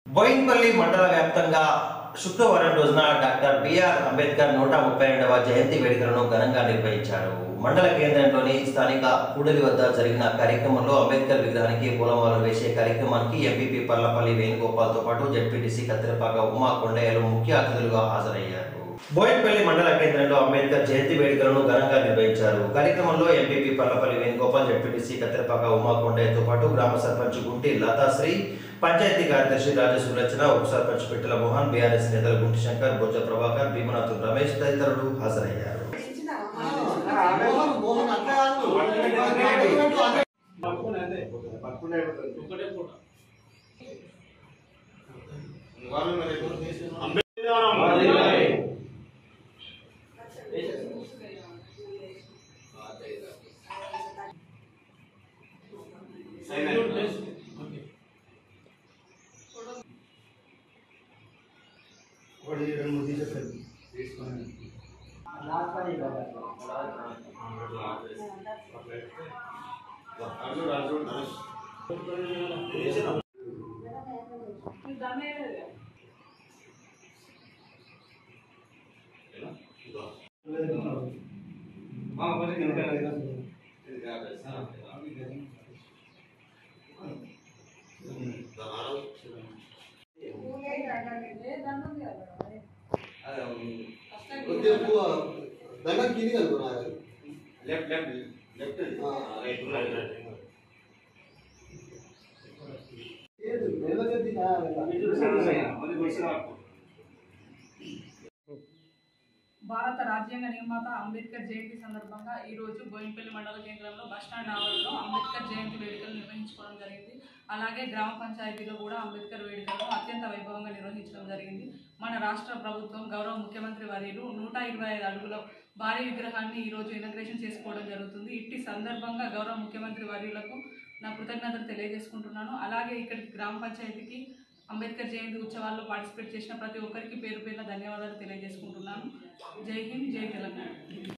బోయిన్పల్లి మండల వ్యాప్తంగా శుక్రవారం రోజున డాక్టర్ బిఆర్ అంబేద్కర్ నూట ముప్పై రెండవ జయంతి వేడుకలను ఘనంగా నిర్వహించారు మండల కేంద్రంలోని స్థానిక కూడలి వద్ద జరిగిన కార్యక్రమంలో అంబేద్కర్ విగ్రహానికి పూలమాలలు వేసే కార్యక్రమానికి ఎంపీపీ పర్లపల్లి వేణుగోపాల్తో పాటు జడ్పీటీసీ కత్తిరపాక ఉమా కొండయ్యలు ముఖ్య అతిథులుగా హాజరయ్యారు బోయిన్పల్లి మండల కేంద్రంలో అంబేద్కర్ జయంతి వేడుకలను ఘనంగా నిర్వహించారు కార్యక్రమంలో ఎంపీపీ పర్లపల్లి వేణుగోపాల్ జడ్పీటీసీ కత్తిరపాక ఉమా కొండయ్యతో పాటు గ్రామ సర్పంచ్ గుంటి లతాశ్రీ పంచాయతీ కార్యదర్శి రాజ సురచన ఉప సర్పంచ్ పిట్టల మోహన్ బీఆర్ఎస్ నేతలు గుంటి శంకర్ బొజ్జ ప్రభాకర్ భీమనాథ్ రమేష్ తదితరులు హాజరయ్యారు దండం కింది కనుకో left left left right right ఏది నిలబెట్టి భారత రాజ్యాంగ నిర్మాత అంబేద్కర్ జయంతి సందర్భంగా ఈ రోజు బోయినపల్లి మండల కేంద్రంలో బస్టాండ్ ఆవరణలో అంబేద్కర్ జయంతి వేడుకలు నిర్వహించుకోవడం జరిగింది అలాగే గ్రామ పంచాయతీలో కూడా అంబేద్కర్ వేడుకలను అత్యంత వైభవంగా నిర్వహించడం జరిగింది మన రాష్ట్ర ప్రభుత్వం గౌరవ ముఖ్యమంత్రి వర్యులు నూట ఇరవై ఐదు అడుగుల భారీ విగ్రహాన్ని ఈ రోజు ఇనాగ్రేషన్ చేసుకోవడం జరుగుతుంది ఇట్టి సందర్భంగా గౌరవ ముఖ్యమంత్రి వర్యులకు నా కృతజ్ఞతలు తెలియజేసుకుంటున్నాను అలాగే ఇక్కడికి గ్రామ పంచాయతీకి అంబేద్కర్ జయంతి ఉత్సవాల్లో పార్టిసిపేట్ చేసిన ప్రతి ఒక్కరికి పేరు పేరున ధన్యవాదాలు తెలియజేసుకుంటున్నాను జై హింద్ జై తెలంగాణ